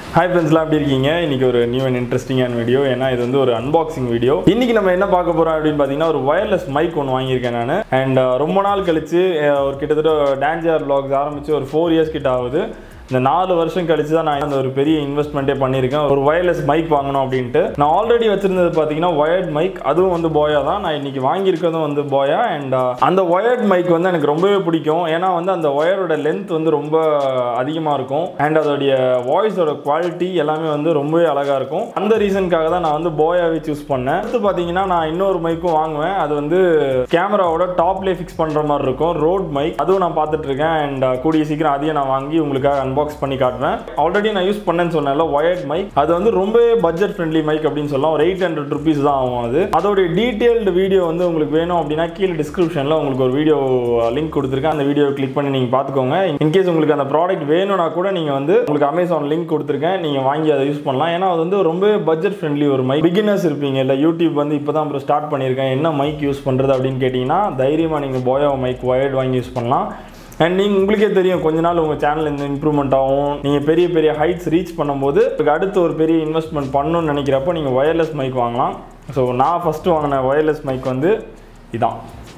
Hi ஃப்ரெண்ட்ஸ்லாம் எப்படி இருக்கீங்க இன்னைக்கு ஒரு நியூ அண்ட் இன்ட்ரெஸ்டிங்கான வீடியோ ஏன்னா இது வந்து ஒரு அன்பாக்சிங் வீடியோ இன்னைக்கு நம்ம என்ன பார்க்க போறோம் அப்படின்னு பார்த்தீங்கன்னா ஒரு வயர்லெஸ் மைக் ஒன்று வாங்கியிருக்கேன் நான் அண்ட் ரொம்ப நாள் கழிச்சு அஹ், ஒரு கிட்டத்தட்ட டேஞ்சர் vlogs ஆரம்பிச்சு ஒரு ஃபோர் இயர்ஸ் கிட்ட ஆகுது இந்த நாலு வருஷம் கழிச்சு தான் நான் அந்த ஒரு பெரிய இன்வெஸ்ட்மெண்ட்டே பண்ணியிருக்கேன் ஒரு வயர்லெஸ் மைக் வாங்கணும் அப்படின்ட்டு நான் ஆல்ரெடி வச்சிருந்தது பார்த்தீங்கன்னா ஒயர்ட் மைக் அதுவும் வந்து போயா தான் நான் இன்னைக்கு வாங்கியிருக்கிறதும் வந்து போயா அண்ட் அந்த ஒயர்ட் மைக் வந்து எனக்கு ரொம்பவே பிடிக்கும் ஏன்னா வந்து அந்த ஒயரோட லென்த் வந்து ரொம்ப அதிகமாக இருக்கும் அண்ட் அதோடைய வாய்ஸோட குவாலிட்டி எல்லாமே வந்து ரொம்பவே அழகாக இருக்கும் அந்த ரீசனுக்காக தான் நான் வந்து போயாவே சூஸ் பண்ணேன் அடுத்து பார்த்தீங்கன்னா நான் இன்னொரு மைக்கும் வாங்குவேன் அது வந்து கேமராவோட டாப்லேயே ஃபிக்ஸ் பண்ணுற மாதிரி இருக்கும் ரோட் மைக் அதுவும் நான் பார்த்துட்டு இருக்கேன் அண்ட் கூடிய சீக்கிரம் அதையும் நான் வாங்கி உங்களுக்காக அன்பாக்ஸ் பண்ணி காட்டுவேன் ஆல்ரெடி நான் யூஸ் பண்ணேன்னு சொன்னேன்ல ஒயர்ட் மைக் அது வந்து ரொம்பவே பட்ஜெட் ஃப்ரெண்ட்லி மைக் அப்படின்னு சொல்லலாம் ஒரு எயிட் ஹண்ட்ரட் ருபீஸ் தான் ஆகும் அது அதோடைய டீட்டெயில்டு வீடியோ வந்து உங்களுக்கு வேணும் அப்படின்னா கீழே டிஸ்கிரிப்ஷனில் உங்களுக்கு ஒரு வீடியோ லிங்க் கொடுத்துருக்கேன் அந்த வீடியோ கிளிக் பண்ணி நீங்கள் பார்த்துக்கோங்க இன்கேஸ் உங்களுக்கு அந்த ப்ராடக்ட் வேணும்னா கூட நீங்கள் வந்து உங்களுக்கு அமேசான் லிங்க் கொடுத்துருக்கேன் நீங்கள் வாங்கி அதை யூஸ் பண்ணலாம் ஏன்னா அது வந்து ரொம்ப பட்ஜெட் ஃப்ரெண்ட்லி ஒரு மைக் பிகினர்ஸ் இருப்பீங்க இல்லை யூடியூப் வந்து இப்போ தான் அப்புறம் ஸ்டார்ட் பண்ணியிருக்கேன் என்ன மைக் யூஸ் பண்ணுறது அப்படின்னு கேட்டிங்கன்னா தைரியமாக நீங்கள் போயோ மைக் ஒயர்ட் வாங்கி யூஸ் பண்ணலாம் அண்ட் நீங்கள் உங்களுக்கே தெரியும் கொஞ்ச நாள் உங்கள் சேனல் இந்த இம்ப்ரூவ்மெண்ட் ஆகும் நீங்கள் பெரிய பெரிய ஹைட்ஸ் ரீச் பண்ணும்போது அதுக்கு அடுத்து ஒரு பெரிய இன்வெஸ்ட்மெண்ட் பண்ணணும்னு நினைக்கிறப்போ நீங்கள் ஒயர்லெஸ் மைக் வாங்கலாம் ஸோ நான் ஃபஸ்ட்டு வாங்கின ஒயர்லெஸ் மைக் வந்து இதான்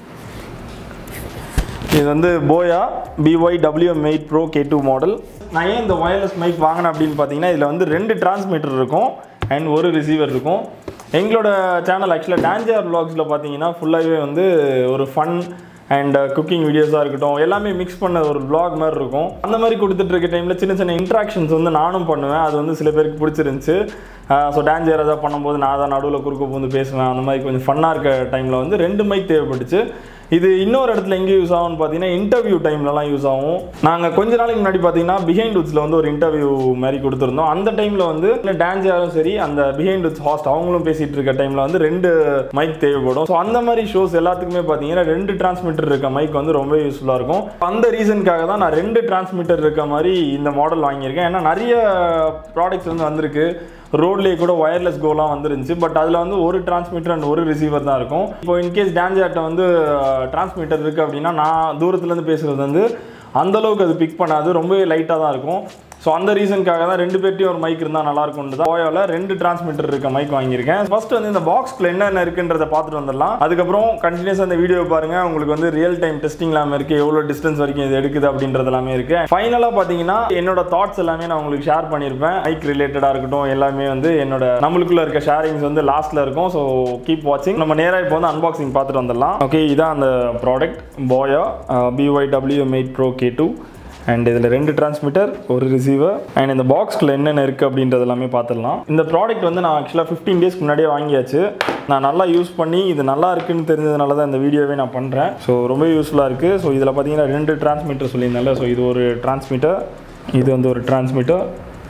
இது வந்து Boya BY WM eight pro K two model நான் ஏன் இந்த ஒயர்லெஸ் மைக் வாங்கினேன் அப்படின்னு பார்த்தீங்கன்னா இதில் வந்து ரெண்டு டிரான்ஸ்மிட்டர் இருக்கும் அண்ட் ஒரு ரிசீவர் இருக்கும் எங்களோட சேனல் ஆக்சுவலாக டான்ஜர் vlogsல பார்த்தீங்கன்னா ஃபுல்லாகவே வந்து ஒரு ஃபன் அண்ட் குக்கிங் வீடியோஸாக இருக்கட்டும் எல்லாமே மிக்ஸ் பண்ண ஒரு vlog மாதிரி இருக்கும் அந்த மாதிரி கொடுத்துட்டு இருக்க டைமில் சின்ன சின்ன இன்ட்ராக்ஷன்ஸ் வந்து நானும் பண்ணுவேன் அது வந்து சில பேருக்கு பிடிச்சிருந்துச்சு ஸோ டான்ஜர் ஏதாவது பண்ணும்போது நான் தான் நடுவில் குறுக்க பூந்து பேசுவேன் அந்த மாதிரி கொஞ்சம் ஃபன்னாக இருக்க டைமில் வந்து ரெண்டு மைக் தேவைப்பட்டுச்சு இது இன்னொரு இடத்துல எங்கே யூஸ் ஆகும்னு பார்த்தீங்கன்னா இன்டர்வியூ டைம்லலாம் யூஸ் ஆகும் நாங்கள் கொஞ்ச நாளைக்கு முன்னாடி பார்த்தீங்கன்னா பிஹைண்ட் உட்ஸில் வந்து ஒரு இன்டர்வியூ மாதிரி கொடுத்துருந்தோம் அந்த டைமில் வந்து டான்ஸாரும் சரி அந்த பிஹைண்ட் உட்ஸ் ஹாஸ்ட் அவங்களும் பேசிகிட்டு இருக்க டைமில் வந்து ரெண்டு மைக் தேவைப்படும் ஸோ அந்த மாதிரி ஷோஸ் எல்லாத்துக்குமே பார்த்தீங்கன்னா ரெண்டு டிரான்ஸ்மிட்டர் இருக்க மைக் வந்து ரொம்ப யூஸ்ஃபுல்லாக இருக்கும் அந்த ரீசனுக்காக தான் நான் ரெண்டு டிரான்ஸ்மிட்டர் இருக்க மாதிரி இந்த மாடல் வாங்கியிருக்கேன் ஏன்னா நிறைய ப்ராடக்ட்ஸ் வந்து வந்திருக்கு ரோட்லேயே கூட ஒயர்லெஸ் கோலாம் வந்துருந்துச்சு பட் அதில் வந்து ஒரு டிரான்ஸ்மிட்டர் அண்ட் ஒரு ரிசீவர் தான் இருக்கும் இப்போ இன்கேஸ் டான்ஜாட்ட வந்து டிரான்ஸ்மிட்டர் இருக்குது அப்படின்னா நான் தூரத்துலேருந்து பேசுகிறது வந்து அந்த அளவுக்கு அது பிக் பண்ணாது ரொம்பவே லைட்டாக தான் இருக்கும் ஸோ அந்த ரீசனுக்காக தான் ரெண்டு பேர்ட்டையும் ஒரு மைக் இருந்தால் நல்லா இருக்கும்னு தான் ஓயோவில் ரெண்டு டிரான்ஸ்மிட்டர் இருக்க மைக் வாங்கியிருக்கேன் ஃபர்ஸ்ட் வந்து இந்த பாக்ஸ்க்குள்ள என்னென்ன இருக்குன்றத பார்த்துட்டு வந்துடலாம் அதுக்கப்புறம் கண்டினியூஸ் அந்த வீடியோ பாருங்க உங்களுக்கு வந்து ரியல் டைம் டெஸ்டிங் எல்லாமே இருக்கு எவ்வளோ டிஸ்டன்ஸ் வரைக்கும் இது எடுக்குது அப்படின்றது எல்லாமே இருக்கு ஃபைனலாக பார்த்தீங்கன்னா என்னோட தாட்ஸ் எல்லாமே நான் உங்களுக்கு ஷேர் பண்ணியிருப்பேன் மைக் ரிலேட்டடாக இருக்கட்டும் எல்லாமே வந்து என்னோட நம்மளுக்குள்ள இருக்க ஷேரிங்ஸ் வந்து லாஸ்ட்ல இருக்கும் ஸோ கீப் வாட்சிங் நம்ம நேராக இப்போ வந்து அன்பாக்சிங் பார்த்துட்டு வந்துடலாம் ஓகே இதான் அந்த product Boya BY W eight pro K two and இதில் ரெண்டு டிரான்ஸ்மிட்டர் ஒரு ரிசீவர் அண்ட் இந்த பாக்ஸ்க்குள்ள என்னென்ன இருக்குது அப்படின்றது எல்லாமே பார்த்துடலாம் இந்த ப்ராடக்ட் வந்து நான் ஆக்சுவலாக ஃபிஃப்டீன் டேஸ்க்கு முன்னாடியே வாங்கியாச்சு நான் நல்லா யூஸ் பண்ணி இது நல்லா இருக்குன்னு தெரிஞ்சதுனால தான் இந்த வீடியோவே நான் பண்ணுறேன் ஸோ ரொம்ப யூஸ்ஃபுல்லாக இருக்குது ஸோ இதில் பார்த்தீங்கன்னா ரெண்டு டிரான்ஸ்மிட்டர் சொல்லியிருந்தால ஸோ இது ஒரு டிரான்ஸ்மிட்டர் இது வந்து ஒரு டிரான்ஸ்மிட்டர்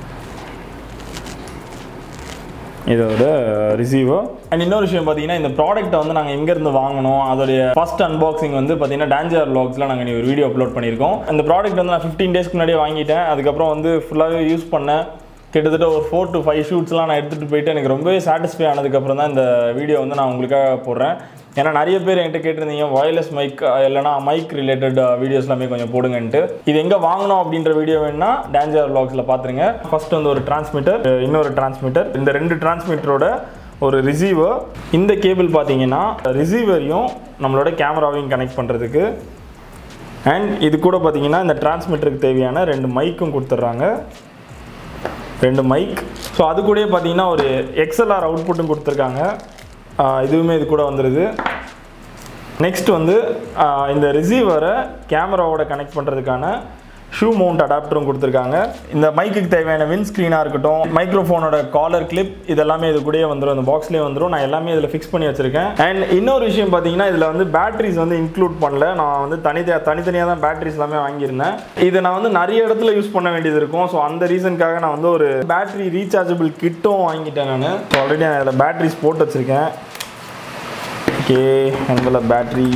இதோட ரிசீவர் அண்ட் இன்னொரு விஷயம் பார்த்தீங்கன்னா இந்த ப்ராடக்ட்டை வந்து நாங்கள் எங்கேருந்து வாங்கினோம் அதோடைய ஃபர்ஸ்ட் அன்பாக்சிங் வந்து பார்த்தீங்கன்னா டான்ஜர் vlogsல நாங்கள் நீ ஒரு வீடியோ அப்லோட் பண்ணியிருக்கோம் அந்த ப்ராடக்ட் வந்து நான் ஃபிஃப்டீன் டேஸ்க்கு முன்னாடியே வாங்கிட்டேன் அதுக்கப்புறம் வந்து ஃபுல்லாகவே யூஸ் பண்ணேன் கிட்டத்தட்ட ஒரு ஃபோர் டு ஃபைவ் ஷூட்ஸ்லாம் நான் எடுத்துகிட்டு போயிட்டு எனக்கு ரொம்பவே சாட்டிஸ்ஃபை ஆனதுக்கப்புறம் தான் இந்த வீடியோ வந்து நான் உங்களுக்காக போடுறேன் ஏன்னா நிறைய பேர் என்கிட்ட கேட்டிருந்தீங்க வயர்லெஸ் மைக் இல்லைனா மைக் ரிலேட்டட் வீடியோஸ் எல்லாமே கொஞ்சம் போடுங்கன்ட்டு இது எங்கே வாங்கணும் அப்படின்ற வீடியோ வேணும்னா டேஞ்சர் vlogsல பார்த்துருங்க ஃபர்ஸ்ட் வந்து ஒரு டிரான்ஸ்மிட்டர் இன்னொரு டிரான்ஸ்மிட்டர் இந்த ரெண்டு டிரான்ஸ்மிட்டரோட ஒரு ரிசீவர் இந்த கேபிள் பார்த்தீங்கன்னா ரிசீவரையும் நம்மளோட கேமராவையும் கனெக்ட் பண்ணுறதுக்கு அண்ட் இது கூட பார்த்தீங்கன்னா இந்த டிரான்ஸ்மிட்டருக்கு தேவையான ரெண்டு மைக்கும் கொடுத்துட்றாங்க ரெண்டு மைக் ஸோ அது கூடயே பார்த்தீங்கன்னா ஒரு எக்ஸ்எல்ஆர் அவுட்புட்டும் கொடுத்துருக்காங்க ஆஹ் இதுவுமே இது கூட வந்துடுது நெக்ஸ்ட் வந்து ஆஹ் இந்த ரிசீவரை கேமராவோட கனெக்ட் பண்ணுறதுக்கான ஷூ மவுண்ட் அடாப்டரும் கொடுத்துருக்காங்க இந்த மைக்குக்கு தேவையான வின் ஸ்க்ரீனாக இருக்கட்டும் மைக்ரோஃபோனோட காலர் கிளிப் இதெல்லாமே இது கூடயே வந்துடும் இந்த பாக்ஸ்லேயே வந்துடும் நான் எல்லாமே இதில் ஃபிக்ஸ் பண்ணி வச்சிருக்கேன் அண்ட் இன்னொரு விஷயம் பார்த்தீங்கன்னா இதில் வந்து பேட்டரிஸ் வந்து இன்க்ளூட் பண்ணல நான் வந்து தனி தனித்தனியாக தான் பேட்டரிஸ் எல்லாமே வாங்கியிருந்தேன் இது நான் வந்து நிறைய இடத்துல யூஸ் பண்ண வேண்டியது இருக்கும் ஸோ அந்த ரீசனுக்காக நான் வந்து ஒரு பேட்டரி ரீசார்ஜபிள் கிட்டும் வாங்கிட்டேன் நான் ஆல்ரெடி நான் இதில் பேட்டரிஸ் போட்டு வச்சுருக்கேன் ஓகே அதில் பேட்ரி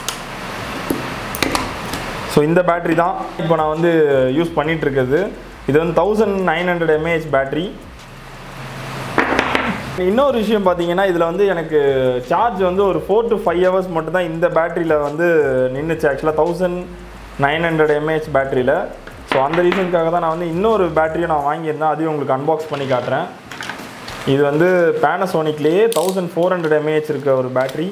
ஸோ இந்த பேட்டரி தான் இப்போ நான் வந்து யூஸ் பண்ணிட்டு இருக்கிறது இது வந்து thousand nine hundred mAh battery இன்னொரு விஷயம் பார்த்தீங்கன்னா இதில் வந்து எனக்கு சார்ஜ் வந்து ஒரு ஃபோர் டு ஃபைவ் ஹவர்ஸ் மட்டும் தான் இந்த பேட்டரியில் வந்து நின்றுச்சு ஆக்சுவலாக தௌசண்ட் நைன் ஹண்ட்ரட் எம்ஏஹெச் பேட்டரியில் ஸோ அந்த ரீசனுக்காக தான் நான் வந்து இன்னொரு பேட்டரியும் நான் வாங்கியிருந்தேன் அதையும் உங்களுக்கு அன்பாக்ஸ் பண்ணி காட்டுறேன் இது வந்து பேனசோனிக்லேயே தௌசண்ட் ஃபோர் ஹண்ட்ரட் எம்ஏஹெச் இருக்க ஒரு பேட்டரி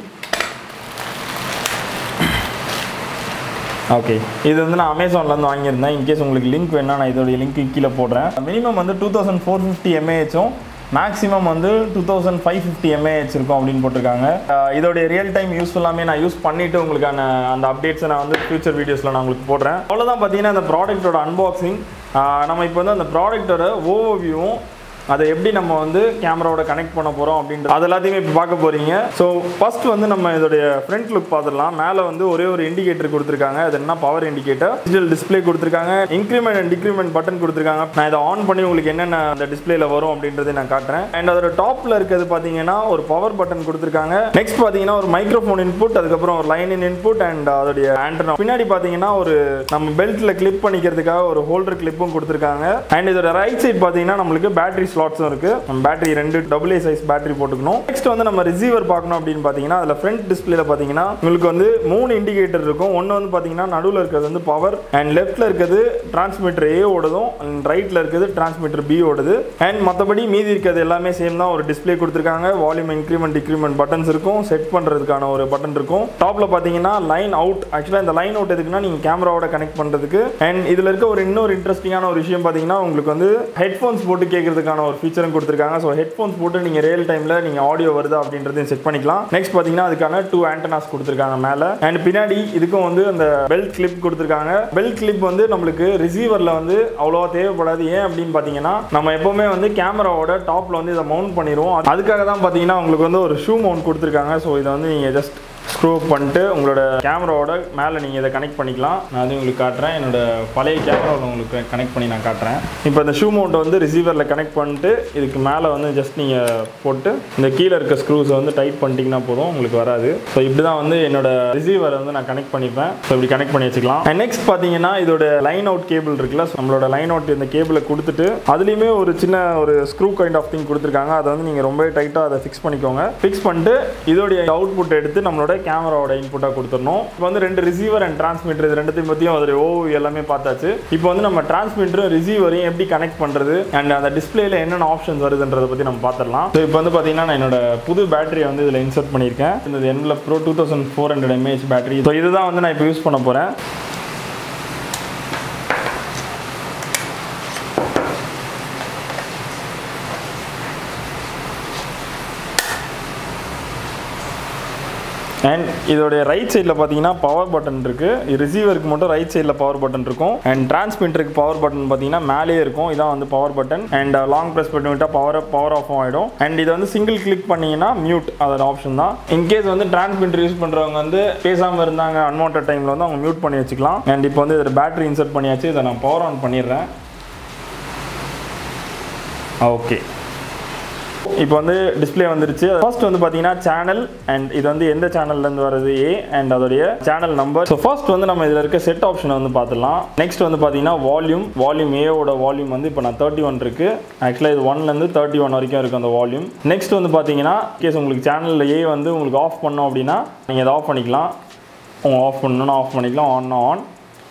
ஓகே இது வந்து நான் அமேசான்லேருந்து வாங்கியிருந்தேன் இன்கேஸ் உங்களுக்கு லிங்க் வேணா நான் இதோடைய லிங்க் கீழே போடுறேன் மினிமம் வந்து டூ தௌசண்ட் ஃபோர் ஃபிஃப்டி எம்ஏஹெச்சும் மேக்ஸிமம் வந்து two thousand five fifty mAh இருக்கும் அப்படின்னு போட்டிருக்காங்க அஹ் இதோடைய ரியல் டைம் யூஸ் எல்லாமே நான் யூஸ் பண்ணிவிட்டு உங்களுக்கான அந்த அப்டேட்ஸை நான் வந்து ஃபியூச்சர் வீடியோஸில் நான் உங்களுக்கு போடுறேன் அவ்வளோதான் பார்த்தீங்கன்னா அந்த ப்ராடக்ட்டோட அன்பாக்சிங் நம்ம இப்போ வந்து அந்த ப்ராடக்ட்டோட ஓவர்வியூவும் அதை எப்படி நம்ம வந்து கேமராவோட கனெக்ட் பண்ண போகிறோம் அப்படின்றது அது எல்லாத்தையுமே இப்போ பார்க்க போகிறீங்க ஸோ ஃபர்ஸ்ட் வந்து நம்ம இதோடைய ஃப்ரண்ட் லுக் பார்த்துடலாம் மேலே வந்து ஒரே ஒரு இண்டிகேட்டர் கொடுத்துருக்காங்க அது என்ன பவர் இண்டிகேட்டர் டிஜிட்டல் டிஸ்ப்ளே கொடுத்துருக்காங்க இன்க்ரிமெண்ட் அண்ட் டிக்ரிமெண்ட் பட்டன் கொடுத்துருக்காங்க நான் இதை ஆன் பண்ணி உங்களுக்கு என்னென்ன அந்த டிஸ்ப்ளேல வரும் அப்படின்றதை நான் காட்டுறேன் அண்ட் அதோட டாப்பில் இருக்கிறது பார்த்தீங்கன்னா ஒரு பவர் பட்டன் கொடுத்துருக்காங்க நெக்ஸ்ட் பார்த்தீங்கன்னா ஒரு மைக்ரோஃபோன் இன்புட் அதுக்கப்புறம் ஒரு லைன் இன் இன்புட் அண்ட் அதோடைய ஆண்டனா பின்னாடி பார்த்தீங்கன்னா ஒரு நம்ம பெல்ட்டில் கிளிப் பண்ணிக்கிறதுக்காக ஒரு ஹோல்டர் கிளிப்பும் கொடுத்துருக்காங்க அண்ட் இதோட ரைட் சைடு பார்த்தீங்கன்னா நம்மளுக்கு பேட்டரி ஸ்லாட்ஸும் இருக்கு நம்ம பேட்டரி ரெண்டு டபுள் ஏ சைஸ் பேட்டரி போட்டுக்கணும் நெக்ஸ்ட் வந்து நம்ம ரிசீவர் பார்க்கணும் அப்படின்னு பார்த்தீங்கன்னா அதில் ஃப்ரண்ட் டிஸ்பிளேல பார்த்தீங்கன்னா உங்களுக்கு வந்து மூணு இண்டிகேட்டர் இருக்கும் ஒன்று வந்து பார்த்தீங்கன்னா நடுவில் இருக்கிறது வந்து பவர் அண்ட் லெஃப்ட்ல இருக்கிறது டிரான்ஸ்மிட்டர் ஏ ஓடுதும் அண்ட் ரைட்ல இருக்கிறது டிரான்ஸ்மிட்டர் பி ஓடுது அண்ட் மற்றபடி மீதி இருக்கிறது எல்லாமே சேம் தான் ஒரு டிஸ்ப்ளே கொடுத்துருக்காங்க வால்யூம் இன்க்ரிமெண்ட் டிக்ரிமெண்ட் பட்டன்ஸ் இருக்கும் செட் பண்ணுறதுக்கான ஒரு பட்டன் இருக்கும் டாப்ல பார்த்தீங்கன்னா லைன் அவுட் ஆக்சுவலாக இந்த லைன் அவுட் எதுக்குன்னா நீங்கள் கேமராவோட கனெக்ட் பண்ணுறதுக்கு அண்ட் இதில் இருக்க ஒரு இன்னொரு இன்ட்ரெஸ்டிங்கான ஒரு விஷயம் பார்த்தீங்கன்னா உங்களுக்கு வந்து ஹெட்ஃபோன்ஸ் போட்டு கேட்கறதுக்கான ஒரு ஃபீச்சரும் கொடுத்துருக்காங்க ஸோ ஹெட்ஃபோன்ஸ் போட்டு நீங்கள் ரியல் டைமில் நீங்கள் ஆடியோ வருதா அப்படின்றதையும் செக் பண்ணிக்கலாம் நெக்ஸ்ட் பார்த்தீங்கன்னா அதுக்கான டூ ஆண்டனாஸ் கொடுத்துருக்காங்க மேலே அண்ட் பின்னாடி இதுக்கும் வந்து அந்த பெல்ட் கிளிப் கொடுத்துருக்காங்க பெல்ட் கிளிப் வந்து நம்மளுக்கு ரிசீவரில் வந்து அவ்வளோவா தேவைப்படாது ஏன் அப்படின்னு பார்த்தீங்கன்னா நம்ம எப்போவுமே வந்து கேமராவோட டாப்பில் வந்து இதை மவுண்ட் பண்ணிடுவோம் அதுக்காக தான் பார்த்தீங்கன்னா உங்களுக்கு வந்து ஒரு ஷூ மவுண்ட் கொடுத்துருக்காங்க ஸோ இதை வந்து நீங்கள் ஜஸ்ட் ஸ்க்ரூ பண்ணிட்டு உங்களோட கேமராவோட மேலே நீங்கள் இதை கனெக்ட் பண்ணிக்கலாம் நான் அது உங்களுக்கு காட்டுறேன் என்னோட பழைய கேமராவில் உங்களுக்கு கனெக்ட் பண்ணி நான் காட்டுறேன் இப்போ இந்த ஷூ மவுண்ட்டை வந்து ரிசீவரில் கனெக்ட் பண்ணிட்டு இதுக்கு மேலே வந்து ஜஸ்ட் நீங்கள் போட்டு இந்த கீழே இருக்க ஸ்க்ரூஸை வந்து டைட் பண்ணிட்டீங்கன்னா போதும் உங்களுக்கு வராது ஸோ இப்படி தான் வந்து என்னோட ரிசீவரை வந்து நான் கனெக்ட் பண்ணிப்பேன் ஸோ இப்படி கனெக்ட் பண்ணி வச்சுக்கலாம் அண்ட் நெக்ஸ்ட் பார்த்தீங்கன்னா இதோட லைன் அவுட் கேபிள் இருக்குல்ல so நம்மளோட லைன் அவுட் இந்த கேபிளை கொடுத்துட்டு அதுலேயுமே ஒரு சின்ன ஒரு ஸ்க்ரூ கைண்ட் ஆஃப் திங் கொடுத்துருக்காங்க அதை வந்து நீங்கள் ரொம்ப டைட்டாக அதை ஃபிக்ஸ் பண்ணிக்கோங்க ஃபிக்ஸ் பண்ணிட்டு இதோடைய அவுட்புட் எடுத்து நம்மளோட கேமராவோட இன்புட்டாக கொடுத்துடணும் இப்போ வந்து ரெண்டு ரிசீவர் அண்ட் டிரான்ஸ்மிட்டர் இது ரெண்டுத்தையும் பற்றியும் அதோட ஓ எல்லாமே பார்த்தாச்சு இப்போ வந்து நம்ம டிரான்ஸ்மிட்டரும் ரிசீவரையும் எப்படி கனெக்ட் பண்ணுறது அண்ட் அந்த டிஸ்பிளேல என்னென்ன ஆப்ஷன்ஸ் வருதுன்றதை பற்றி நம்ம பார்த்துடலாம் ஸோ இப்போ வந்து பார்த்தீங்கன்னா நான் என்னோட புது பேட்டரியை வந்து இதில் இன்சர்ட் பண்ணியிருக்கேன் இந்த என்ல ப்ரோ two thousand four hundred mAh battery so இதுதான் வந்து நான் இப்போ யூஸ் பண்ண போகிறேன் அண்ட் இதோடைய ரைட் சைடில் பார்த்தீங்கன்னா பவர் பட்டன் இருக்குது ரிசீவருக்கு மட்டும் ரைட் சைடில் பவர் பட்டன் இருக்கும் அண்ட் டிரான்ஸ்மிட்டருக்கு பவர் பட்டன் பார்த்தீங்கன்னா மேலேயே இருக்கும் இதான் வந்து power button and long press பண்ணி விட்டால் பவர் பவர் ஆஃப் ஆகிடும் அண்ட் இதை வந்து சிங்கிள் கிளிக் பண்ணீங்கன்னா மியூட் அதோட ஆப்ஷன் தான் இன்கேஸ் வந்து டிரான்ஸ்மிட்டர் யூஸ் பண்ணுறவங்க வந்து பேசாமல் இருந்தாங்க அன்வான்ட் டைமில் வந்து அவங்க மியூட் பண்ணி வச்சுக்கலாம் அண்ட் இப்போ வந்து இதில் பேட்டரி இன்சர்ட் பண்ணியாச்சு இதை நான் பவர் ஆன் பண்ணிடுறேன் ஓகே இப்போ வந்து டிஸ்ப்ளே வந்துருச்சு ஃபர்ஸ்ட் வந்து பார்த்தீங்கன்னா சேனல் அண்ட் இது வந்து எந்த சேனல்லேருந்து வருது ஏ அண்ட் அதோடைய சேனல் நம்பர் ஸோ ஃபர்ஸ்ட் வந்து நம்ம இதில் இருக்க செட் ஆப்ஷனை வந்து பார்த்துடலாம் நெக்ஸ்ட் வந்து பார்த்தீங்கன்னா வால்யூம் வால்யூம் ஏவோட வால்யூம் வந்து இப்போ நான் தேர்ட்டி ஒன் இருக்கு ஆக்சுவலாக இது ஒன்லேருந்து தேர்ட்டி ஒன் வரைக்கும் இருக்குது அந்த வால்யூம் நெக்ஸ்ட் வந்து பார்த்தீங்கன்னா கேஸ் உங்களுக்கு சேனலில் ஏ வந்து உங்களுக்கு ஆஃப் பண்ணோம் அப்படின்னா நீங்கள் இதை ஆஃப் பண்ணிக்கலாம் உங்கள் ஆஃப் பண்ணணும்னா ஆஃப் பண்ணிக்கலாம் ஆன் ஆன்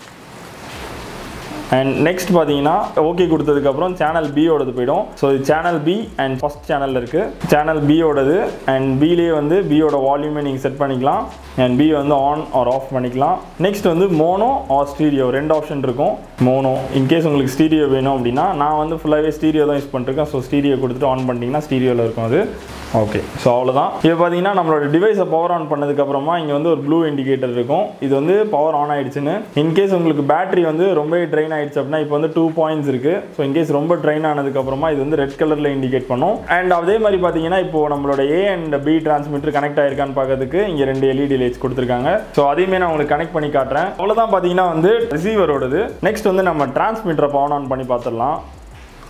அண்ட் நெக்ஸ்ட் பார்த்தீங்கன்னா ஓகே கொடுத்ததுக்கப்புறம் சேனல் பியோடது போயிடும் ஸோ இது சேனல் பி அண்ட் ஃபஸ்ட் சேனலில் இருக்குது சேனல் பியோடது அண்ட் பிலே வந்து பியோட வால்யூமை நீங்கள் செட் பண்ணிக்கலாம் அண்ட் பி வந்து ஆன் ஆர் ஆஃப் பண்ணிக்கலாம் நெக்ஸ்ட் வந்து மோனோ ஆர் ஸ்டீரியோ ரெண்டு ஆப்ஷன் இருக்கும் மோனோ இன்கேஸ் உங்களுக்கு ஸ்டீரியோ வேணும் அப்படின்னா நான் வந்து ஃபுல்லாகவே ஸ்டீரியோ தான் யூஸ் பண்ணிருக்கேன் ஸோ ஸ்டீரியோ கொடுத்துட்டு ஆன் பண்ணிட்டீங்கன்னா ஸ்டீரியோவில் இருக்கும் அது ஓகே ஸோ அவ்வளோதான் இப்போ பார்த்தீங்கன்னா நம்மளோட டிவைஸை பவர் ஆன் பண்ணதுக்கப்புறமா இங்கே வந்து ஒரு ப்ளூ இண்டிகேட்டர் இருக்கும் இது வந்து பவர் ஆன் ஆயிடுச்சுன்னு இன்கேஸ் உங்களுக்கு பேட்டரி வந்து ரொம்ப ட்ரைன் ஆயிடுச்சு அப்படின்னா இப்போ வந்து டூ பாயிண்ட்ஸ் இருக்கு ஸோ இன்கேஸ் ரொம்ப ட்ரைன் ஆனதுக்கப்புறமா இது வந்து ரெட் கலரில் இண்டிகேட் பண்ணும் அண்ட் அதே மாதிரி பார்த்தீங்கன்னா இப்போ நம்மளோட A and B transmitter connect ஆயிருக்கான்னு பார்க்கறதுக்கு இங்கே ரெண்டு எல்இடி லைட்ஸ் கொடுத்துருக்காங்க ஸோ அதையுமே நான் உங்களுக்கு கனெக்ட் பண்ணி காட்டுறேன் அவ்வளோதான் பார்த்தீங்கன்னா வந்து ரிசீவரோடது நெக்ஸ்ட் வந்து நம்ம டிரான்ஸ்மிட்டரை பவர் ஆன் பண்ணி பார்த்துடலாம்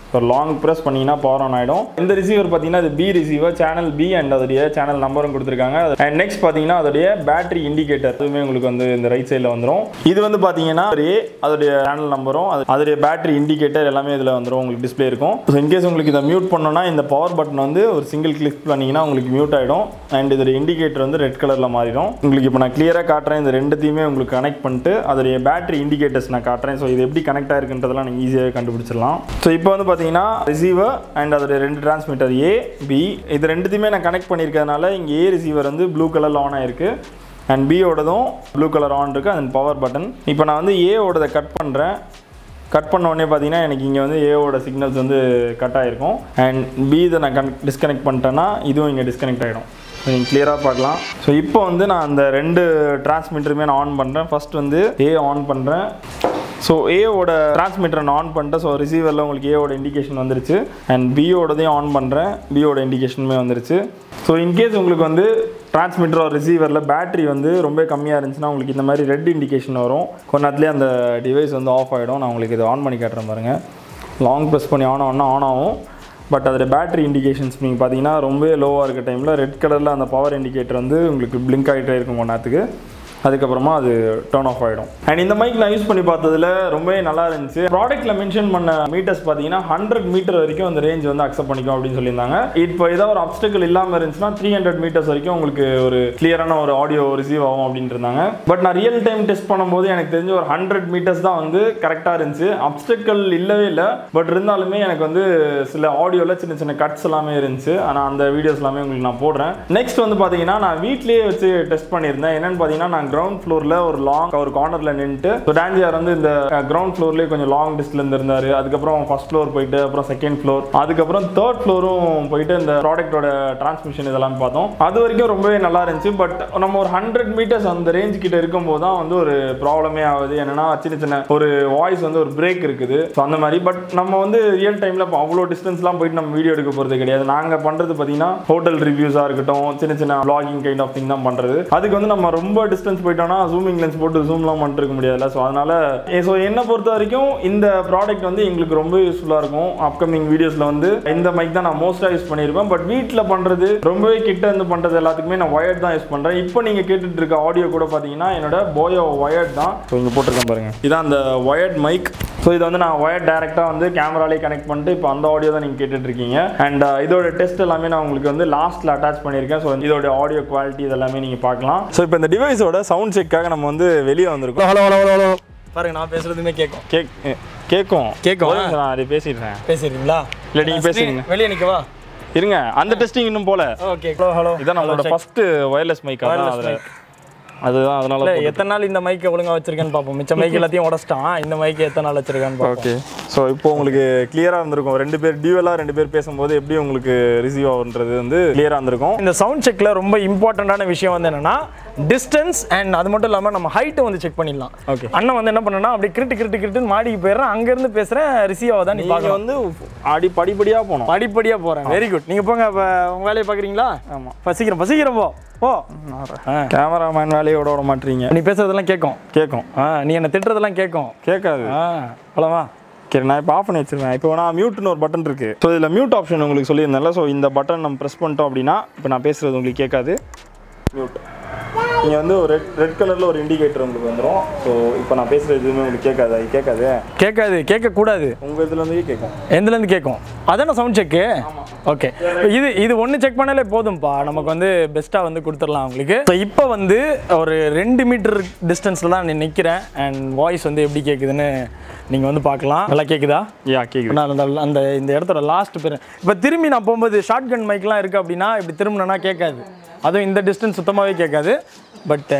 ஒரு லாங் ப்ரெஸ் பண்ணிங்கன்னா பவர் ஆன் ஆகிடும் இந்த ரிசீவர் பார்த்தீங்கன்னா இது B receiver channel B and அதோடைய சேனல் நம்பரும் கொடுத்துருக்காங்க அண்ட் நெக்ஸ்ட் பார்த்தீங்கன்னா அதோடைய பேட்டரி இண்டிகேட்டர் இதுவுமே உங்களுக்கு வந்து இந்த ரைட் சைடில் வந்துடும் இது வந்து பார்த்தீங்கன்னா ஒரு A, அதோடைய சேனல் நம்பரும் அது அதோடைய பேட்டரி இண்டிகேட்டர் எல்லாமே இதில் வந்துடும் உங்களுக்கு டிஸ்ப்ளே இருக்கும் ஸோ இன்கேஸ் உங்களுக்கு இதை மியூட் பண்ணோம்னா இந்த பவர் பட்டன் வந்து ஒரு சிங்கிள் கிளிக் பண்ணீங்கன்னா உங்களுக்கு மியூட் ஆகிடும் அண்ட் இதோட இண்டிகேட்டர் வந்து ரெட் கலரில் மாறிடும் உங்களுக்கு இப்போ நான் கிளியராக காட்டுறேன் இந்த ரெண்டுத்தையுமே உங்களுக்கு கனெக்ட் பண்ணிட்டு அதோடைய பேட்டரி இண்டிகேட்டர்ஸ் நான் காட்டுறேன் ஸோ இது எப்படி கனெக்ட் ஆயிருக்குன்றதெல்லாம் நீங்கள் ஈஸியாக கண்டுபிடிச்சிடலாம் ஸோ இப்போ வந்து பார்த்தீங்கன்னா ரிசீவர் அண்ட் அதோடைய ரெண்டு டிரான்ஸ்மிட்டர் ஏ பி இது ரெண்டுத்தையுமே நான் கனெக்ட் பண்ணியிருக்கிறதுனால இங்கே ஏ ரிசீவர் வந்து ப்ளூ கலரில் ஆன் ஆயிருக்கு அண்ட் பியோடதும் ப்ளூ கலர் ஆன் இருக்குது அண்ட் பவர் பட்டன் இப்போ நான் வந்து ஏவோடதை கட் பண்ணுறேன் கட் பண்ண உடனே பார்த்தீங்கன்னா எனக்கு இங்கே வந்து ஏவோட சிக்னல்ஸ் வந்து கட் ஆகிருக்கும் அண்ட் பி இதை நான் கன் டிஸ்கனெக்ட் பண்ணிட்டேன்னா இதுவும் இங்கே டிஸ்கனெக்ட் ஆகிடும் நீங்கள் கிளியராக பார்க்கலாம் ஸோ இப்போ வந்து நான் அந்த ரெண்டு டிரான்ஸ்மிட்டருமே நான் ஆன் பண்ணுறேன் ஃபர்ஸ்ட் வந்து ஏ ஆன் பண்ணுறேன் ஸோ ஏவோட டிரான்ஸ்மிட்டரை நான் ஆன் பண்ணிட்டேன் ஸோ ரிசீவரில் உங்களுக்கு ஏவோட இண்டிகேஷன் வந்துருச்சு அண்ட் பியோடதையும் ஆன் பண்ணுறேன் பியோட இண்டிகேஷனுமே வந்துருச்சு ஸோ இன்கேஸ் உங்களுக்கு வந்து டிரான்ஸ்மிட்டர் ஒரு ரிசீவரில் பேட்டரி வந்து ரொம்ப கம்மியாக இருந்துச்சுன்னா உங்களுக்கு இந்த மாதிரி ரெட் இண்டிகேஷன் வரும் கொஞ்ச நேரத்துலேயே அந்த டிவைஸ் வந்து ஆஃப் ஆகிடும் நான் உங்களுக்கு இதை ஆன் பண்ணி காட்டுறேன் பாருங்கள் லாங் ப்ரெஸ் பண்ணி ஆன் ஆனா ஆன் ஆகும் பட் அதோட பேட்டரி இண்டிகேஷன்ஸ் நீங்கள் பார்த்தீங்கன்னா ரொம்ப லோவாக இருக்க டைமில் ரெட் கலரில் அந்த பவர் இண்டிகேட்டர் வந்து உங்களுக்கு பிளிங்க் ஆகிட்டே இருக்கும் கொஞ்ச நேரத்துக்கு அதுக்கப்புறமா அது டர்ன் ஆஃப் ஆகிடும் அண்ட் இந்த மைக் நான் யூஸ் பண்ணி பார்த்ததுல ரொம்பவே நல்லா இருந்துச்சு ப்ராடக்ட்டில் மென்ஷன் பண்ண மீட்டர்ஸ் பார்த்தீங்கன்னா ஹண்ட்ரட் மீட்டர் வரைக்கும் அந்த ரேஞ்ச் வந்து அக்செப்ட் பண்ணிக்கும் அப்படின்னு சொல்லியிருந்தாங்க இப்போ ஏதாவது ஒரு அப்டக்கிள் இல்லாமல் இருந்துச்சுன்னா த்ரீ ஹண்ட்ரட் மீட்டர்ஸ் வரைக்கும் உங்களுக்கு ஒரு கிளியரான ஒரு ஆடியோ ரிசீவ் ஆகும் அப்படின்ட்டு இருந்தாங்க பட் நான் ரியல் டைம் டெஸ்ட் பண்ணும்போது எனக்கு தெரிஞ்ச ஒரு ஹண்ட்ரட் மீட்டர்ஸ் தான் வந்து கரெக்டாக இருந்துச்சு அப்டக்கிள் இல்லவே இல்லை பட் இருந்தாலுமே எனக்கு வந்து சில ஆடியோவில் சின்ன சின்ன கட்ஸ் எல்லாமே இருந்துச்சு ஆனால் அந்த வீடியோஸ் எல்லாமே உங்களுக்கு நான் போடுறேன் நெக்ஸ்ட் வந்து பார்த்தீங்கன்னா நான் வீட்லேயே வச்சு டெஸ்ட் பண்ணியிருந்தேன் என்னன்னு பார்த்தீங்கன்னா நான் கிரவுண்ட் ஃப்ளோரில் ஒரு லாங் ஒரு கார்னரில் நின்றுட்டு ஸோ டான்ஜியார் வந்து இந்த கிரவுண்ட் ஃப்ளோர்லேயே கொஞ்சம் லாங் டிஸ்ட்ல இருந்தார் அதுக்கப்புறம் ஃபர்ஸ்ட் ஃப்ளோர் போயிட்டு அப்புறம் செகண்ட் ஃப்ளோர் அதுக்கப்புறம் தேர்ட் ஃப்ளோரும் போயிட்டு இந்த ப்ராடக்ட்டோட டிரான்ஸ்மிஷன் இதெல்லாம் பார்த்தோம் அது வரைக்கும் ரொம்பவே நல்லா இருந்துச்சு பட் நம்ம ஒரு ஹண்ட்ரட் மீட்டர்ஸ் அந்த ரேஞ்ச் கிட்ட இருக்கும்போது தான் வந்து ஒரு ப்ராப்ளமே ஆகுது என்னன்னா சின்ன சின்ன ஒரு வாய்ஸ் வந்து ஒரு பிரேக் இருக்குது ஸோ அந்த மாதிரி பட் நம்ம வந்து ரியல் டைமில் இப்போ அவ்வளோ டிஸ்டன்ஸ்லாம் போயிட்டு நம்ம வீடியோ எடுக்க போகிறது கிடையாது நாங்கள் பண்ணுறது பார்த்தீங்கன்னா ஹோட்டல் ரிவ்யூஸாக இருக்கட்டும் சின்ன சின்ன vlogging கைண்ட் ஆஃப் திங் தான் பண்ணுறது அதுக்கு வந்து நம்ம ரொம்ப டிஸ்டன்ஸ் போயிட்டோம்னா ஜூமிங் லென்ஸ் போட்டு ஜூம்லாம் பண்ணிட்டு இருக்க முடியாதுல்ல ஸோ அதனால ஸோ என்னை பொறுத்த வரைக்கும் இந்த ப்ராடக்ட் வந்து எங்களுக்கு ரொம்ப யூஸ்ஃபுல்லாக இருக்கும் அப்கமிங் வீடியோஸில் வந்து இந்த மைக் தான் நான் மோஸ்ட்டாக யூஸ் பண்ணியிருப்பேன் பட் வீட்டில் பண்ணுறது ரொம்பவே கிட்ட இருந்து பண்ணுறது எல்லாத்துக்குமே நான் ஒயர்ட் தான் யூஸ் பண்ணுறேன் இப்போ நீங்கள் கேட்டுட்டு இருக்க ஆடியோ கூட பார்த்தீங்கன்னா என்னோட போயோ ஒயர்ட் தான் ஸோ இங்கே போட்டிருக்கேன் பாருங்க இதான் அந்த ஒயர்ட் மைக் ஸோ இதை வந்து நான் ஒயர் டேரெக்டாக வந்து கேமராலே கனெக்ட் பண்ணிட்டு இப்போ அந்த ஆடியோ தான் நீங்கள் கேட்டுட்டு இருக்கீங்க அண்ட் இதோட டெஸ்ட் எல்லாமே நான் உங்களுக்கு வந்து லாஸ்ட்டில் அட்டாச் பண்ணியிருக்கேன் ஸோ இதோட ஆடியோ குவாலிட்டி இதெல்லாமே நீங்கள் பார்க்கலாம் ஸோ இப்போ இந்த டிவைஸோட சவுண்ட் செக்காக நம்ம வந்து வெளியே வந்திருக்கோம் ஹலோ ஹலோ ஹலோ ஹலோ பாருங்க நான் பேசுறதுமே கேட்கும் கேக் கேட்கும் கேக்கும். ஒரு நிமிஷம் நான் அதை பேசிடுறேன் பேசுறீங்களா இல்லை நீங்கள் பேசுறீங்க வெளியே நிக்கவா இருங்க அந்த டெஸ்டிங் இன்னும் போல ஓகே ஹலோ ஹலோ இதான் நம்மளோட ஃபர்ஸ்ட் ஒயர்லெஸ் மைக் அதான் Wireless அதில் mic. அதுதான் அதனால இல்ல எத்தனை நாள் இந்த மைக்கை ஒழுங்கா வச்சிருக்கேன்னு பார்ப்போம் மிச்ச மைக் எல்லாத்தையும் உடச்சிட்டான் இந்த மைக் எத்தனை நாள் வச்சிருக்கான்னு பார்ப்போம் ஓகே ஸோ இப்போ உங்களுக்கு கிளியராக இருந்திருக்கும் ரெண்டு பேர் டியூவலாக ரெண்டு பேர் பேசும்போது எப்படி உங்களுக்கு ரிசீவ் ஆகுன்றது வந்து கிளியராக இருந்திருக்கும் இந்த சவுண்ட் செக்ல ரொம்ப இம்பார்ட்டண்டான விஷயம் வந்து என்னன்னா டிஸ்டன்ஸ் அண்ட் அது மட்டும் இல்லாம நம்ம ஹைட்டை வந்து செக் பண்ணிடலாம் Okay. அண்ணன் வந்து என்ன பண்ணனா அப்படி கிரிட்டு கிரிட்டு கிரிட்டுன்னு மாடிக்கு போயிடுறேன் அங்க இருந்து பேசுறேன் ரிசீவ் ஆகுதா நீ நீங்கள் பார்க்கலாம் வந்து அடி படிப்படியாக போகணும் படிப்படியா போறேன் வெரி குட் நீங்க போங்க இப்ப உங்க வேலையை பாக்குறீங்களா ஆமாம் பசிக்கிறோம் பசிக்கிறோம் போ போ ஆ. கேமராமேன் வேலையை விட விட மாட்டீங்க நீ பேசுறதெல்லாம் கேட்கும் கேட்கும் ஆ நீ என்ன திட்டுறதெல்லாம் கேட்கும் கேட்காது ஆ போலாமா சரி நான் இப்போ ஆஃப் பண்ணி வச்சிருவேன் இப்போ நான் மியூட்னு ஒரு பட்டன் இருக்கு ஸோ இதில் மியூட் ஆப்ஷன் உங்களுக்கு சொல்லியிருந்தேன்ல ஸோ இந்த பட்டன் நம்ம ப்ரெஸ் பண்ணிட்டோம் அப்படின்னா இப்போ நான் பேசுறது உங்களுக்கு கேட்காது மியூட் நீங்கள் வந்து ஒரு ரெட் ரெட் கலரில் ஒரு இண்டிகேட்டர் உங்களுக்கு வந்துடும் ஸோ இப்போ நான் பேசுகிறது எதுவுமே உங்களுக்கு கேட்காது அது கேட்காது கேட்காது கேட்கக்கூடாது உங்கள் இதுலேருந்தே கேட்கும் எதுலேருந்து கேட்கும் அதான சவுண்ட் செக்கு ஓகே இது இது ஒன்று செக் பண்ணாலே போதும்ப்பா நமக்கு வந்து பெஸ்ட்டாக வந்து கொடுத்துடலாம் உங்களுக்கு ஸோ இப்போ வந்து ஒரு ரெண்டு மீட்டர் டிஸ்டன்ஸில் தான் நான் நிற்கிறேன் அண்ட் வாய்ஸ் வந்து எப்படி கேட்குதுன்னு நீங்கள் வந்து பார்க்கலாம் நல்லா கேட்குதா யா கேட்குது நான் அந்த அந்த இந்த இடத்தோட லாஸ்ட் பேர் இப்போ திரும்பி நான் போகும்போது ஷார்ட் கன் மைக்லாம் இருக்குது அப்படின்னா இப்படி திரும்பினா கேட்காது அதுவும் இந்த டிஸ்டன்ஸ் சுத்தமாகவே கேட்காது பட்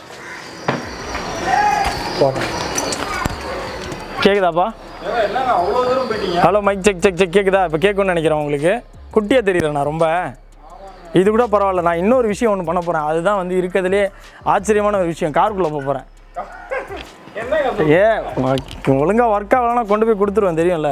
கேட்குதாப்பா அவ்வளோ தூரம் போயிட்டீங்க hello mic check check check கேட்குதா இப்போ கேட்கும்னு நினைக்கிறேன் உங்களுக்கு குட்டியாக தெரியல நான் ரொம்ப இது கூட பரவாயில்ல நான் இன்னொரு விஷயம் ஒன்று பண்ண போகிறேன் அதுதான் வந்து இருக்கிறதுலே ஆச்சரியமான ஒரு விஷயம் காருக்குள்ளே போக போகிறேன் ஏ ஒழுங்காக ஒர்க் ஆகலன்னா கொண்டு போய் கொடுத்துருவேன் தெரியும்ல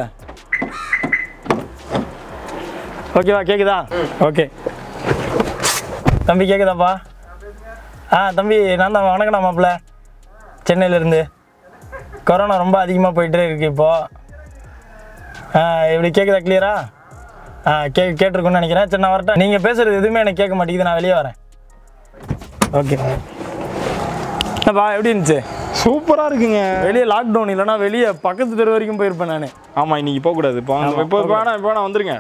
ஓகேவா கேட்குதா ஓகே தம்பி கேட்குதாப்பா ஆ தம்பி நான் தான் வணக்கண்ணா மாப்பிள்ள சென்னையிலேருந்து கொரோனா ரொம்ப அதிகமாக போயிட்டே இருக்கு இப்போ இப்படி கேட்குதா கிளியரா ஆ கே கேட்டிருக்குன்னு நினைக்கிறேன் சரி நான் வரட்டேன் நீங்கள் பேசுகிறது எதுவுமே எனக்கு கேட்க மாட்டேங்குது நான் வெளியே வரேன் ஓகே என்னப்பா எப்படி இருந்துச்சு சூப்பராக இருக்குங்க வெளியே லாக்டவுன் இல்லைன்னா வெளியே பக்கத்து தெரு வரைக்கும் போயிருப்பேன் நான் ஆமாம் இன்னைக்கு போகக்கூடாது இப்போ இப்போ இப்போ வேணாம் இப்போ வேணாம் வந்துருங்க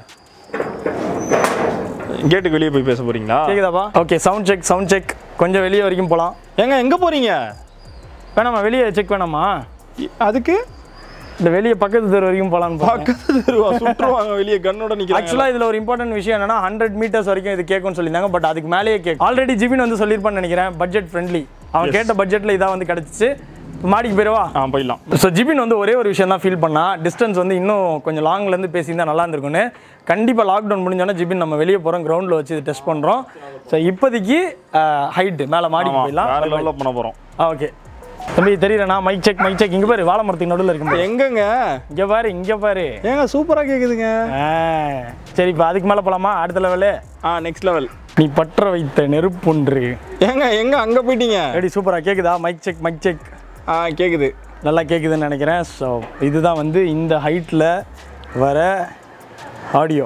கேட்டுக்கு வெளியே போய் பேச போறீங்களா கேக்குதாப்பா okay sound check sound check கொஞ்சம் வெளியே வரைக்கும் போகலாம் ஏங்க எங்கே போகிறீங்க வேணாமா வெளியே செக் வேணாமா அதுக்கு இந்த வெளியே பக்கத்து தெரு வரைக்கும் போகலான்னு பார்க்க பக்கத்து தெருவா சுற்றுவாங்க வெளியே கண்ணோட நிற்கிறாங்க ஆக்சுவலாக இதில் ஒரு இம்பார்ட்டன்ட் விஷயம் என்னன்னா ஹண்ட்ரட் மீட்டர்ஸ் வரைக்கும் இது கேட்கும்னு சொல்லியிருந்தாங்க பட் அதுக்கு மேலேயே கேட்கும் ஆல்ரெடி ஜிபின் வந்து சொல்லியிருப்பான்னு நினைக்கிறேன் பட்ஜெட் ஃப்ரெண்ட்லி அவன் கேட்ட பட்ஜெட்டில் இதாக வந்து கிடச்சிச்சு மாடிக்கு போயிடுவா ஆ போயிடலாம் ஸோ ஜிபின் வந்து ஒரே ஒரு விஷயம் தான் ஃபீல் பண்ணா டிஸ்டன்ஸ் வந்து இன்னும் கொஞ்சம் லாங்லேருந்து பேசியிருந்தா நல்லா இருந்திருக்கும்னு கண்டிப்பாக லாக்டவுன் முடிஞ்சோன்னா ஜிபின் நம்ம வெளியே போகிறோம் கிரவுண்டில் வச்சு இது டெஸ்ட் பண்ணுறோம் ஸோ இப்போதைக்கு ஹைட்டு மேலே மாடிக்கு ஆமாம் போயிடலாம் வேற லெவலில் பண்ண போகிறோம் ஓகே தம்பி தெரியலண்ணா மைக் செக் மைக் செக் இங்கே பாரு வாழை மரத்துக்கு நடுவில் இருக்கும் எங்கங்க இங்கே பாரு இங்கே பாரு ஏங்க சூப்பராக கேட்குதுங்க ஆ, சரி இப்போ அதுக்கு மேலே போகலாமா அடுத்த லெவலு ஆ நெக்ஸ்ட் லெவல் நீ பற்ற வைத்த நெருப்பொன்று ஏங்க எங்க அங்கே போயிட்டீங்க எப்படி சூப்பராக கேட்குதா மைக் செக் மைக் செக் ஆ கேட்குது நல்லா கேட்குதுன்னு நினைக்கிறேன் ஸோ இதுதான் வந்து இந்த ஹைட்டில் வர ஆடியோ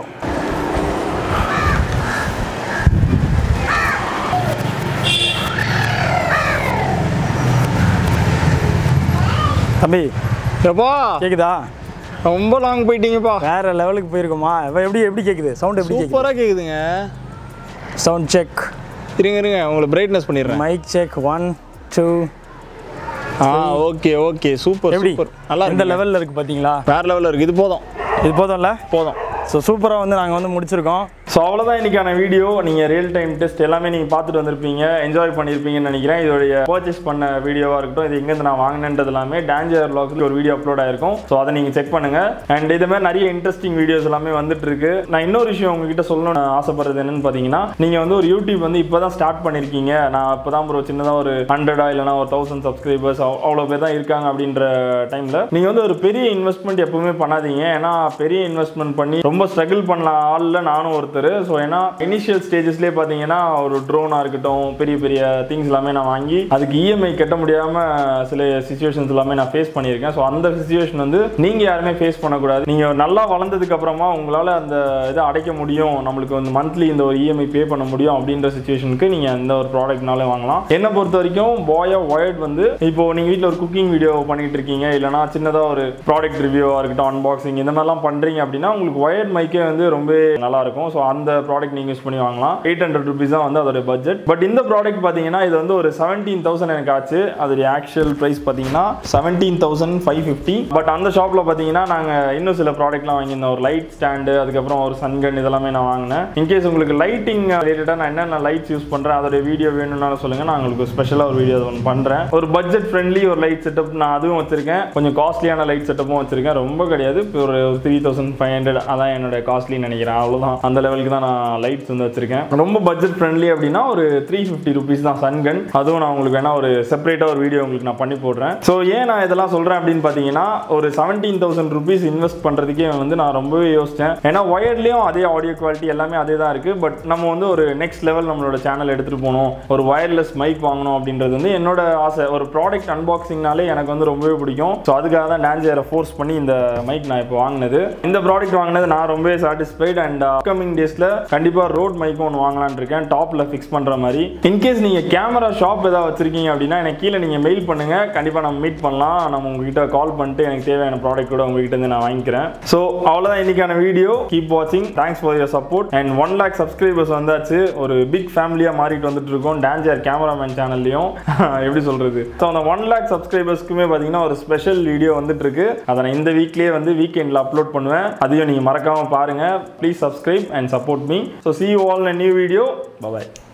தம்பி எப்பா கேக்குதா ரொம்ப லாங் போயிட்டீங்கப்பா வேற லெவலுக்கு போயிருக்கோமா இப்ப எப்படி எப்படி கேக்குது சவுண்ட் எப்படி கேக்குது சூப்பராக கேட்குதுங்க சவுண்ட் செக் இருங்க இருங்க உங்களை பிரைட்னஸ் பண்ணிடுறேன் மைக் செக் ஒன் டூ ஆ ஓகே ஓகே சூப்பர் எப்படி சூப்பர் நல்லா எந்த இருக்கு லெவலில் இருக்கு பார்த்தீங்களா வேற லெவலில் இருக்குது இது போதும் இது போதும்ல போதும் ஸோ சூப்பராக வந்து நாங்கள் வந்து முடிச்சிருக்கோம் ஸோ அவ்வளோதான் இன்னைக்கான வீடியோ நீங்கள் ரியல் டைம் டெஸ்ட் எல்லாமே நீங்கள் பார்த்துட்டு வந்திருப்பீங்க என்ஜாய் பண்ணியிருப்பீங்கன்னு நினைக்கிறேன் இதோடைய பர்ச்சேஸ் பண்ண வீடியோவாக இருக்கட்டும் இது எங்கேருந்து நான் வாங்கினது எல்லாமே டேஞ்சர் லாக்ஸில் ஒரு வீடியோ அப்லோட் ஆயிருக்கும் ஸோ அதை நீங்கள் செக் பண்ணுங்க அண்ட் இது மாதிரி நிறைய இன்ட்ரெஸ்டிங் வீடியோஸ் எல்லாமே வந்துட்டு இருக்கு நான் இன்னொரு விஷயம் உங்ககிட்ட சொல்லணும்னு ஆசைப்படுறது என்னன்னு பார்த்தீங்கன்னா நீங்கள் வந்து ஒரு யூடியூப் வந்து இப்போ தான் ஸ்டார்ட் பண்ணியிருக்கீங்க நான் இப்போ தான் ஒரு சின்னதாக ஒரு ஹண்ட்ரடா இல்லைனா ஒரு தௌசண்ட் சப்ஸ்கிரைபர்ஸ் அவ்வளோ பேர் தான் இருக்காங்க அப்படின்ற டைமில் நீங்கள் வந்து ஒரு பெரிய இன்வெஸ்ட்மெண்ட் எப்பவுமே பண்ணாதீங்க ஏன்னா பெரிய இன்வெஸ்ட்மெண்ட் பண்ணி ரொம்ப ஸ்ட்ரகிள் பண்ண ஆளில் நானும் ஒருத்தர் ஸோ ஏன்னா இனிஷியல் ஸ்டேஜஸ்லேயே பார்த்தீங்கன்னா ஒரு ட்ரோனாக இருக்கட்டும் பெரிய பெரிய திங்ஸ் எல்லாமே நான் வாங்கி அதுக்கு இஎம்ஐ கட்ட முடியாமல் சில சுச்சுவேஷன்ஸ் எல்லாமே நான் ஃபேஸ் பண்ணியிருக்கேன் ஸோ அந்த சுச்சுவேஷன் வந்து நீங்கள் யாருமே ஃபேஸ் பண்ணக்கூடாது நீங்கள் நல்லா வளர்ந்ததுக்கு அப்புறமா உங்களால் அந்த இதை அடைக்க முடியும் நம்மளுக்கு வந்து மந்த்லி இந்த ஒரு இஎம்ஐ பே பண்ண முடியும் அப்படின்ற சுச்சுவேஷனுக்கு நீங்கள் இந்த ஒரு ப்ராடக்ட்னாலே வாங்கலாம் என்னை பொறுத்த வரைக்கும் பாயா ஒயர்ட் வந்து இப்போ நீங்கள் வீட்டில் ஒரு குக்கிங் வீடியோ பண்ணிட்டு இருக்கீங்க இல்லைனா சின்னதாக ஒரு ப்ராடக்ட் ரிவ்யூவாக இருக்கட்டும் அன்பாக்சிங் இந்த மாதிரிலாம் பண்ணுறீங்க அப்படின்னா உங்களுக்கு ஒயர்ட் மைக்கே வந்து ரொம்ப நல்லா இருக்கும் ஸோ அந்த ப்ராடக்ட் நீங்கள் யூஸ் பண்ணி வாங்கலாம் எயிட் ஹண்ட்ரட் ருபீஸ் தான் வந்து அதோட பட்ஜெட் பட் இந்த ப்ராடக்ட் பார்த்தீங்கன்னா இது வந்து ஒரு செவன்டீன் தௌசண்ட் எனக்கு ஆச்சு அதோடைய ஆக்சுவல் ப்ரைஸ் பார்த்தீங்கன்னா seventeen thousand five fifty but அந்த ஷாப்பில் பார்த்தீங்கன்னா நாங்கள் இன்னும் சில ப்ராடக்ட்லாம் வாங்கியிருந்தோம் ஒரு லைட் ஸ்டாண்டு அதுக்கப்புறம் ஒரு சன்கன் இதெல்லாமே நான் வாங்கினேன் இன்கேஸ் உங்களுக்கு லைட்டிங் ரிலேட்டடாக நான் என்னென்ன லைட்ஸ் யூஸ் பண்ணுறேன் அதோட வீடியோ வேணும்னாலும் சொல்லுங்கள் நான் உங்களுக்கு ஸ்பெஷலாக ஒரு வீடியோ ஒன்று பண்ணுறேன் ஒரு பட்ஜெட் ஃப்ரெண்ட்லி ஒரு லைட் செட்டப் நான் அதுவும் வச்சிருக்கேன் கொஞ்சம் காஸ்ட்லியான லைட் செட்டப்பும் வச்சிருக்கேன் ரொம்ப கிடையாது இப்போ ஒரு த்ரீ தௌசண்ட் ஃபைவ் ஹண்ட்ரட் அதான் என்னோட காஸ்ட்லின்னு நினைக்கிறேன் அவ்வளோதான் அந்த லெவலுக்கு தான் நான் லைட்ஸ் வந்து வச்சிருக்கேன் ரொம்ப பட்ஜெட் ஃப்ரெண்ட்லி அப்படின்னா ஒரு த்ரீ ஃபிஃப்டி ருபீஸ் தான் சன்கன் அதுவும் நான் உங்களுக்கு வேணா ஒரு செப்பரேட்டாக ஒரு வீடியோ உங்களுக்கு நான் பண்ணி போடுறேன் ஸோ ஏன் நான் இதெல்லாம் சொல்கிறேன் அப்படின்னு பார்த்தீங்கன்னா ஒரு செவன்டீன் தௌசண்ட் ருபீஸ் இன்வெஸ்ட் பண்ணுறதுக்கே வந்து நான் ரொம்பவே யோசித்தேன் ஏன்னா ஒயர்ட்லேயும் அதே ஆடியோ குவாலிட்டி எல்லாமே அதே தான் இருக்குது பட் நம்ம வந்து ஒரு நெக்ஸ்ட் லெவல் நம்மளோட சேனல் எடுத்துகிட்டு போகணும் ஒரு வயர்லெஸ் மைக் வாங்கணும் அப்படின்றது வந்து என்னோட ஆசை ஒரு ப்ராடக்ட் அன்பாக்சிங்னாலே எனக்கு வந்து ரொம்பவே பிடிக்கும் ஸோ அதுக்காக தான் டான்ஜரை ஃபோர்ஸ் பண்ணி இந்த மைக் நான் இப்போ வாங்கினது இந்த ப்ராடக்ட் வாங்கினது நான் ரொம்பவே சாட்டிஸ்ஃபைட் அண்ட் அப்கமிங் டேஸில் கண்டிப்பாக ரோட் மைக்கும் ஒன்று வாங்கலாம்னு இருக்கேன் டாப்பில் ஃபிக்ஸ் பண்ணுற மாதிரி இன்கேஸ் நீங்கள் கேமரா ஷாப் ஏதாவது வச்சிருக்கீங்க அப்படின்னா எனக்கு கீழே நீங்கள் மெயில் பண்ணுங்கள் கண்டிப்பாக நம்ம மீட் பண்ணலாம் நம்ம உங்ககிட்ட கால் பண்ணிட்டு எனக்கு தேவையான ப்ராடக்ட் கூட உங்ககிட்ட இருந்து நான் வாங்கிக்கிறேன் ஸோ அவ்வளோதான் இன்னைக்கான வீடியோ கீப் வாட்சிங் thanks for your support and one lakh subscribers வந்தாச்சு ஒரு பிக் ஃபேமிலியாக மாறிட்டு வந்துட்டு இருக்கோம் டான்ஜர் கேமராமேன் சேனல்லையும் எப்படி சொல்கிறது ஸோ அந்த ஒன் லேக் சப்ஸ்கிரைபர்ஸ்க்குமே பார்த்தீங்கன்னா ஒரு ஸ்பெஷல் வீடியோ வந்துட்டு இருக்கு அதை நான் இந்த வீக்லேயே வந்து வீக்கெண்டில் அப்லோட் பண்ணுவேன் அதையும் நீங்கள் மறக்காமல் பாருங்கள் please subscribe and support me so see you all new video bye